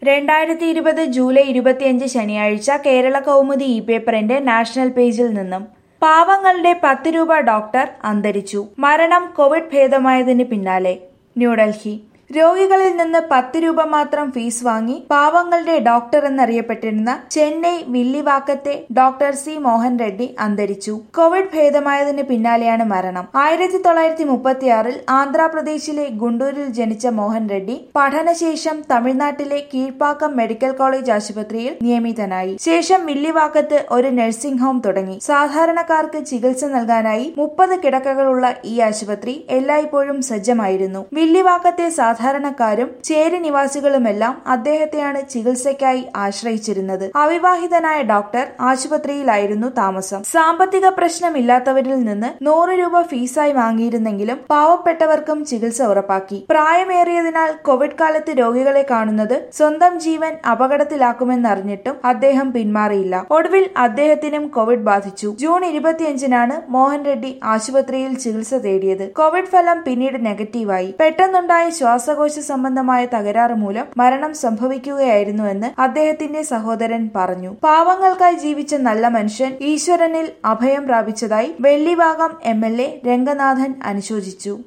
രണ്ടായിരത്തി ഇരുപത് ജൂലൈ ഇരുപത്തിയഞ്ച് ശനിയാഴ്ച കേരള കൗമുദി ഇ പേപ്പറിന്റെ നാഷണൽ പേജിൽ നിന്നും പാവങ്ങളുടെ പത്ത് രൂപ ഡോക്ടർ അന്തരിച്ചു മരണം കോവിഡ് ഭേദമായതിന് പിന്നാലെ ന്യൂഡൽഹി രോഗികളിൽ നിന്ന് പത്ത് രൂപ മാത്രം ഫീസ് വാങ്ങി പാവങ്ങളുടെ ഡോക്ടർ എന്നറിയപ്പെട്ടിരുന്ന ചെന്നൈ വില്ലിവാക്കത്തെ ഡോക്ടർ സി മോഹൻ റെഡ്ഡി അന്തരിച്ചു കോവിഡ് ഭേദമായതിന് പിന്നാലെയാണ് മരണം ആയിരത്തി തൊള്ളായിരത്തി മുപ്പത്തിയാറിൽ ആന്ധ്രാപ്രദേശിലെ ഗുണ്ടൂരിൽ ജനിച്ച മോഹൻ റെഡ്ഡി പഠനശേഷം തമിഴ്നാട്ടിലെ കീഴ്പ്പാക്കം മെഡിക്കൽ കോളേജ് ആശുപത്രിയിൽ നിയമിതനായി ശേഷം വില്ലിവാക്കത്ത് ഒരു നഴ്സിംഗ് ഹോം തുടങ്ങി സാധാരണക്കാർക്ക് ചികിത്സ നൽകാനായി മുപ്പത് കിടക്കകളുള്ള ഈ ആശുപത്രി എല്ലായ്പ്പോഴും സജ്ജമായിരുന്നു വില്ലിവാക്കത്തെ സാധാരണക്കാരും ചേരി നിവാസികളുമെല്ലാം അദ്ദേഹത്തെയാണ് ചികിത്സയ്ക്കായി ആശ്രയിച്ചിരുന്നത് അവിവാഹിതനായ ഡോക്ടർ ആശുപത്രിയിലായിരുന്നു താമസം സാമ്പത്തിക പ്രശ്നമില്ലാത്തവരിൽ നിന്ന് നൂറ് രൂപ ഫീസായി വാങ്ങിയിരുന്നെങ്കിലും പാവപ്പെട്ടവർക്കും ചികിത്സ ഉറപ്പാക്കി പ്രായമേറിയതിനാൽ കോവിഡ് കാലത്ത് രോഗികളെ കാണുന്നത് സ്വന്തം ജീവൻ അപകടത്തിലാക്കുമെന്നറിഞ്ഞിട്ടും അദ്ദേഹം പിന്മാറിയില്ല ഒടുവിൽ അദ്ദേഹത്തിനും കോവിഡ് ബാധിച്ചു ജൂൺ ഇരുപത്തിയഞ്ചിനാണ് മോഹൻ റെഡ്ഡി ആശുപത്രിയിൽ ചികിത്സ തേടിയത് കോവിഡ് ഫലം പിന്നീട് നെഗറ്റീവായി പെട്ടെന്നുണ്ടായ ശ്വാസകോശ സംബന്ധമായ തകരാറ് മൂലം മരണം സംഭവിക്കുകയായിരുന്നുവെന്ന് അദ്ദേഹത്തിന്റെ സഹോദരൻ പറഞ്ഞു പാവങ്ങൾക്കായി ജീവിച്ച നല്ല മനുഷ്യൻ ഈശ്വരനിൽ അഭയം പ്രാപിച്ചതായി വെള്ളിഭാഗം എം എൽ എ രംഗനാഥൻ അനുശോചിച്ചു